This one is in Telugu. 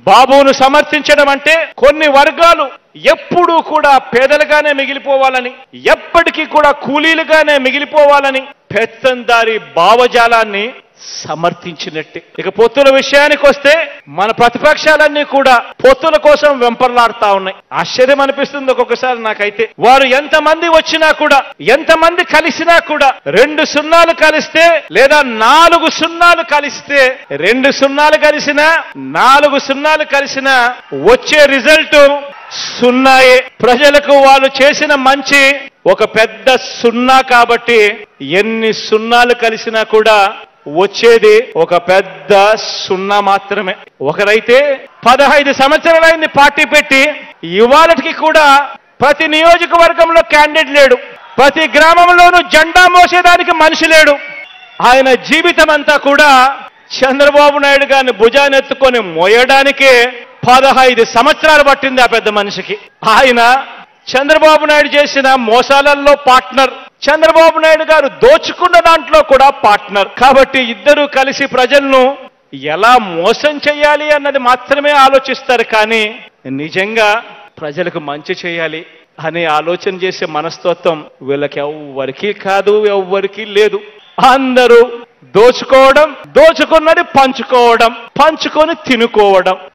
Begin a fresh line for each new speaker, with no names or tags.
బాబును సమర్థించడం అంటే కొన్ని వర్గాలు ఎప్పుడూ కూడా పేదలుగానే మిగిలిపోవాలని ఎప్పటికీ కూడా కూలీలుగానే మిగిలిపోవాలని పెత్తందారి భావజాలాన్ని సమర్థించినట్టే ఇక పొత్తుల విషయానికి వస్తే మన ప్రతిపక్షాలన్నీ కూడా పొత్తుల కోసం వెంపర్లాడుతా ఉన్నాయి ఆశ్చర్యం అనిపిస్తుంది ఒక్కొక్కసారి నాకైతే వారు ఎంతమంది వచ్చినా కూడా ఎంతమంది కలిసినా కూడా రెండు సున్నాలు కలిస్తే లేదా నాలుగు సున్నాలు కలిస్తే రెండు సున్నాలు కలిసినా నాలుగు సున్నాలు కలిసినా వచ్చే రిజల్ట్ సున్నాయే ప్రజలకు వాళ్ళు చేసిన మంచి ఒక పెద్ద సున్నా కాబట్టి ఎన్ని సున్నాలు కలిసినా కూడా వచ్చేది ఒక పెద్ద సున్నా మాత్రమే ఒకరైతే పదహైదు సంవత్సరాలైంది పార్టీ పెట్టి ఇవాళకి కూడా ప్రతి నియోజకవర్గంలో క్యాండిడేట్ లేడు ప్రతి గ్రామంలోనూ జెండా మోసేదానికి మనిషి లేడు ఆయన జీవితం అంతా కూడా చంద్రబాబు నాయుడు గారిని భుజానెత్తుకొని మోయడానికే పదహైదు సంవత్సరాలు పట్టింది ఆ పెద్ద మనిషికి ఆయన చంద్రబాబు నాయుడు చేసిన మోసాలలో పార్ట్నర్ చంద్రబాబు నాయుడు గారు దోచుకున్న దాంట్లో కూడా పార్ట్నర్ కాబట్టి ఇద్దరు కలిసి ప్రజలను ఎలా మోసం చేయాలి అన్నది మాత్రమే ఆలోచిస్తారు కానీ నిజంగా ప్రజలకు మంచి చేయాలి అనే ఆలోచన చేసే మనస్తత్వం వీళ్ళకి ఎవ్వరికీ కాదు ఎవ్వరికీ లేదు అందరూ దోచుకోవడం దోచుకున్నది పంచుకోవడం పంచుకొని తినుకోవడం